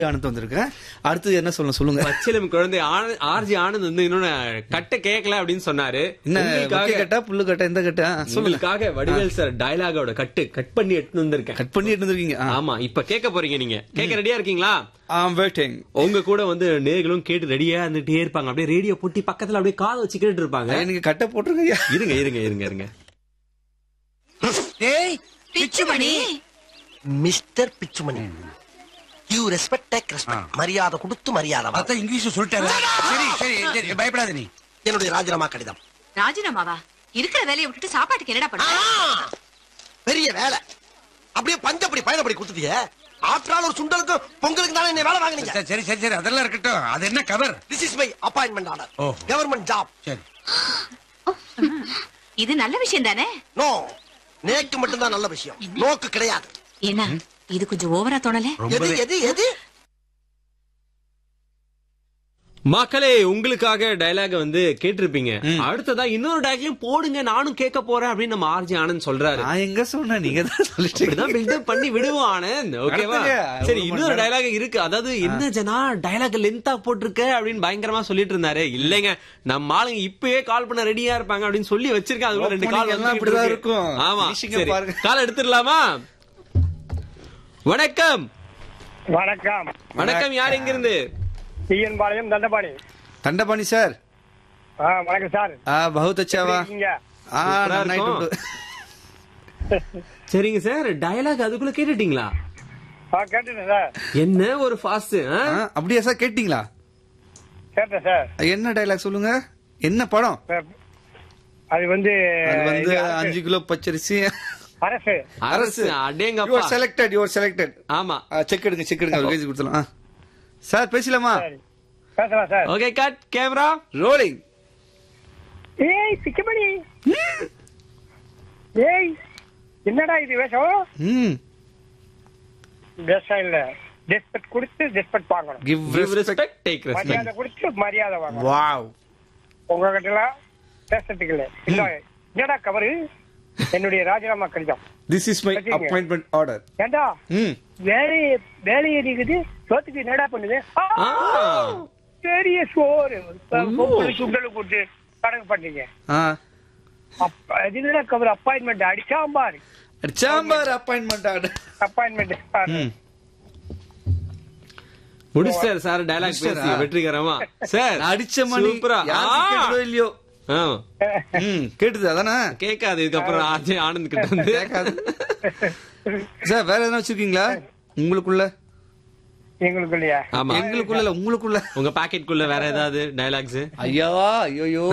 ஆனந்த் வந்திருக்கேன் அடுத்தது என்ன சொல்ல சொல்லுங்க பச்சிலம் குழந்தை ஆன- ஆர்ஜி ஆனந்த் வந்து இன்னொன்னு கட்ட கேட்கல அப்படின்னு சொன்னாரு என்ன உங்களுக்காக- மொக்கை கட்டா புல்லு கட்டா எந்த கட்டா ஆ, சொல்லுங்க உங்களுக்காக வடிவேல் சார் டயலாகோட கட்டு கட் பண்ணி எடுத்து வந்திருக்கேன் கட் பண்ணி இருந்திருக்கீங்க ஆமா இப்ப கேட்க போறீங்க நீங்க கேட்க ரெடியா இருக்கீங்களா ஆம் வெயிட்டிங் உங்க கூட வந்து நேர்களும் கேட்டு ரெடியா இருந்துட்டே இருப்பாங்க அப்படியே ரேடியோ போட்டி பக்கத்துல அப்படியே காதை வச்சு கேட்டு இருப்பாங்க நீங்க கட்ட போட்டிருக்கீங்க இருங்க இருங்க இருங்க இருங்க ஏய் Pichumani mister Pichumani you respect take respect மரியாதை கொடுத்து மரியாதை வா. அதான் இங்கிலீஷ் சொல்லிட்டாரு சரி சரி சரி பயப்படாத நீ என்னுடைய ராஜினாமா கடிதம் ராஜினாமாவா இருக்கிற வேலையை விட்டுட்டு சாப்பாட்டுக்கு என்னடா ஆ, பண்ண பெரிய வேலை அப்படியே பஞ்சப்படி பயணப்படி கொடுத்துட்டியே ஆற்றால் ஒரு சுண்டலுக்கு பொங்கலுக்கு தானே என்ன வேலை வாங்குனீங்க சரி, சரி சரி சரி அதெல்லாம் இருக்கட்டும் அது என்ன cover this is my appointment order oh. Government job சரி இது நல்ல விஷயம் தானே நோ நேக்கு மட்டும்தான் நல்ல விஷயம் நோக்கு கிடையாது என்ன இது கொஞ்சம் ஓவரா தோணல எது ரொம்பவே எது எது மக்களே உங்களுக்காக டயலாக வந்து கேட்டிருப்பீங்க அடுத்ததா இன்னொரு டயலாக்லயும் போடுங்க நானும் கேட்க போறேன் அப்படின்னு நம்ம ஆர்ஜி ஆனந்த் சொல்றாரு நான் எங்க சொன்னேன் நீங்க தான் சொல்லிட்டு இப்படிதான் பில்டப் பண்ணி விடுவோம் ஆனந்த் ஓகேவா நடத்துங்க. சரி ஒரு இன்னொரு மணி டயலாக் இருக்கு அதாவது என்ன ஜனா டயலாக் லென்த்தா போட்டிருக்க அப்படின்னு பயங்கரமா சொல்லிட்டு இருந்தாரு இல்லைங்க நம்ம ஆளுங்க இப்பயே கால் பண்ண ரெடியா இருப்பாங்க அப்படின்னு சொல்லி வச்சிருக்கேன் அதுக்குள்ள ரெண்டு கால் Opening எல்லாம் வந்து இப்படிதான் இருக்கும். ஆமா Finishing-அ சரி பாருங்க. கால் எடுத்துடலாமா வணக்கம் வணக்கம் வணக்கம் யார் எங்க இருந்து டிஎன் பாளையம் தண்டபாணி தண்டபாணி சார் ஆ வணக்கம் சார் ஆ பகுத் அச்சாவா இருக்கீங்க ஆ சூப்பரா நைட் இருக்கும். உண்டு சரிங்க சார் டயலாக் அதுக்குள்ள கேட்டுட்டீங்களா ஆ கேட்டுட்டேன் சார் என்ன ஒரு ஃபாஸ்ட் ஆ, அப்படியா சார் கேட்டீங்களா கேட்டேன் சார் என்ன டைலாக் சொல்லுங்க என்ன படம் அது வந்து அது வந்து இது அரசு. அஞ்சு கிலோ பச்சரிசி அரசு அரசு யூ அடேங்கப்பா செலக்டட் யூ செலக்டட் ஆமா செக் எடுங்க செக் எடுங்க அவர் பேசி கொடுத்துலாம் ஆ. சார் பேசலாமா சரி பேசலாம் sir okay cut camera rolling ஏய் பிச்சுமணி ஏய் என்னடா இது வேஷம் ம் வேஷம் இல்ல ரெஸ்பெக்ட் கொடுத்து ரெஸ்பெக்ட் வாங்கணும் give give respect respect take மரியாதை ரெஸ்பெக்ட் கொடுத்து மரியாதை வாங்கணும் வாவ் உங்ககிட்ட எல்லாம் பேசுறதுக்கு இல்ல இல்ல என்னடா கவரு என்னுடைய ராஜினாமா கடிதம் திஸ் இஸ் மை வச்சுக்கங்க. அப்பாயின்மெண்ட் ஆர்டர் ஏண்டா ம் வேலையை வேலையை இருக்குது சோத்துக்கு என்னடா பண்ணுது ஆ! ஆ. பெரிய சோறு பொங்கல் சுண்டல் போட்டு கணக்கு பண்ணீங்க ஆ அப்ப இதுல கவர் அப்பாயின்மெண்ட் அடிச்சாம்பாரு சாம்பார் அப்பாயின்மெண்ட் ஆர்டர் அப்பாயின்மெண்ட் ம் முடிச்சார் சார் டயலாக் முடிச்சிட்டாரா? பேசி வெற்றிகரமா சார் நான் அடிச்ச மணி சூப்பரா யாருக்கு கேட்டதோ இல்லையோ ஆ. ம் கேட்டுது அதானே கேட்காது இதுக்கப்புறம் ஆர்ஜே ஆனந்த் கிட்ட வந்து கேட்காது சார் வேற எதனா வச்சிருக்கீங்களா உங்களுக்குள்ள எங்களுக்கு இல்லையா ஆமா எங்களுக்குள்ள இல்ல உங்களுக்குள்ள உங்க பாக்கெட்குள்ள வேற ஏதாவது டயலாக்ஸ் ஐயா ஐயோயோ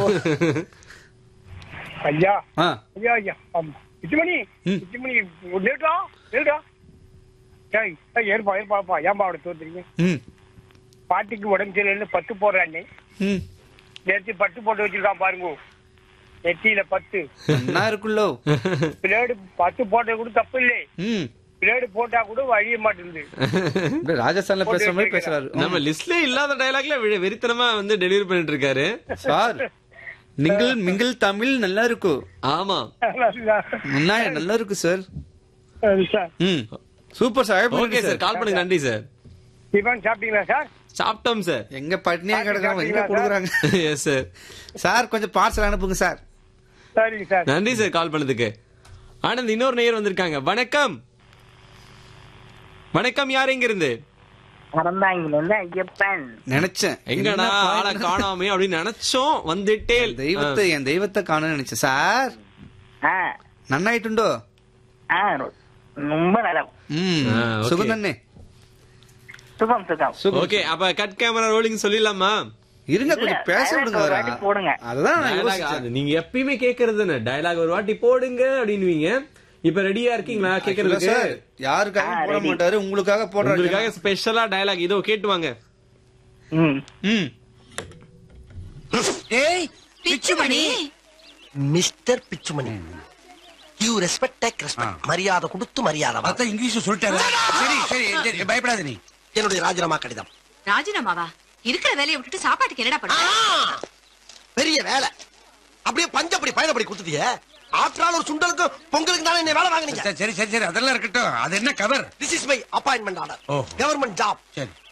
ஐயா ஆ ஐயா ஐயா ஆமா இச்சுமணி ம். இச்சுமணி லேட்டா லேட்டா ஏய் ஏய், ஏற்பா ஏற்பாப்பா ஏன்பா அவட தோத்துறீங்க ம் பாட்டிக்கு உடம்பு சரியில்லைன்னு பத்து போடுறானே ம் நேற்று பட்டு போட்டு வச்சிருக்கான் பாருங்க நெத்தியில பத்து என்ன இருக்குள்ளோ பிளேடு பத்து போட்டது கூட தப்பு இல்லை ம் பிளேடு போட்டா கூட வழிய மாட்டேங்குது அப்படியே ராஜஸ்தான்ல பேசுற மாதிரி பேசுறாரு நம்ம லிஸ்ட்ல இல்லாத டயலாக்ல வெறித்தனமா வந்து டெலிவரி பண்ணிட்டு இருக்காரு சார் நீங்கள் மிங்கில் தமிழ் நல்லா இருக்கும் ஆமா முன்னா நல்லா இருக்கு சார் சரி சார் ம் super sir okay sir call பண்ணுங்க நன்றி சார் டிஃபன் சாப்பிட்டீங்களா சார் சாப்பிட்டோம் சார் எங்க பட்னியா கிடக்காம எங்க சாப்பிட்டீங்களா, கொடுக்குறாங்க எஸ் சார் சார் கொஞ்சம் பார்சல் அனுப்புங்க சார் சரிங்க சார் நன்றி சார் கால் பண்ணதுக்கு ஆனந்த் இன்னொரு நேயர் வந்திருக்காங்க வணக்கம் வணக்கம் யார் எங்க இருந்து அறந்தாங்கில இருந்து ஐயப்பன் நினைச்சேன் எங்கடா என்ன ஆளை point? காணாமே அப்படின்னு நினைச்சோம் வந்துட்டே என் தெய்வத்தை என் தெய்வத்தை காண நினைச்சேன் சார் ஆ நன்னாயிட்டுண்டோ ஆ ரொம்ப நலம் ம் ஆ, okay. சுகந்தண்ணே சுகம் சுகம் சுகம் ஓகே அப்ப கட் கேமரா ரோலிங் சொல்லிடலாமா இருங்க கொஞ்சம் பேச dialogue விடுங்க ஒரு அவரை. வாட்டி போடுங்க. அதுதான் நான் Dialogue, யோசிச்சேன். அது நீங்க எப்பயுமே கேக்குறது தானே டயலாக் ஒரு வாட்டி போடுங்க அப்படின்னுவீங்க இப்ப ரெடியா இருக்கீங்களா Actually, கேக்குறதுக்கு சார் யாருக்காக ஆ, போட ready. மாட்டாரு உங்களுக்காக போடுறாரு உங்களுக்காக ஸ்பெஷலா டயலாக் இதோ கேட்டு வாங்க ம் ம் ஏய் Pichumani mister Pichumani you respect take respect மரியாதை கொடுத்து மரியாதை வா. அதான் இங்கிலீஷ் சொல்லிட்டாரு சரி சரி சரி பயப்படாத நீ என்னுடைய ராஜினாமா கடிதம் ராஜினாமாவா இருக்கிற வேலையை விட்டுட்டு சாப்பாட்டுக்கு என்னடா ஆ, பண்ண பெரிய வேலை அப்படியே பஞ்சப்படி பயணப்படி கொடுத்துட்டியே ஆற்றால் ஒரு சுண்டலுக்கு பொங்கலுக்கு தானே என்ன வேலை வாங்குனீங்க சரி சரி சரி சரி அதெல்லாம் இருக்கட்டும் அது என்ன cover this is my appointment order oh. Government job சரி